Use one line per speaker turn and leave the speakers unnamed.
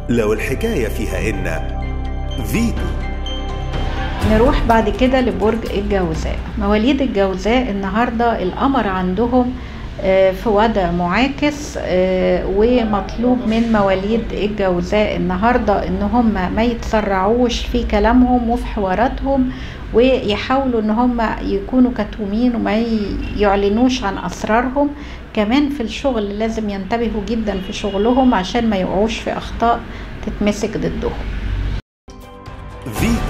لو الحكاية فيها إن فيتو
نروح بعد كده لبرج الجوزاء مواليد الجوزاء النهارده القمر عندهم آه، في وضع معاكس آه، ومطلوب من مواليد الجوزاء النهارده ان هم ما يتسرعوش في كلامهم وفي حواراتهم ويحاولوا ان هم يكونوا كتومين وما ي- يعلنوش عن اسرارهم كمان في الشغل لازم ينتبهوا جدا في شغلهم عشان ما يقعوش في اخطاء تتمسك ضدهم
فيتو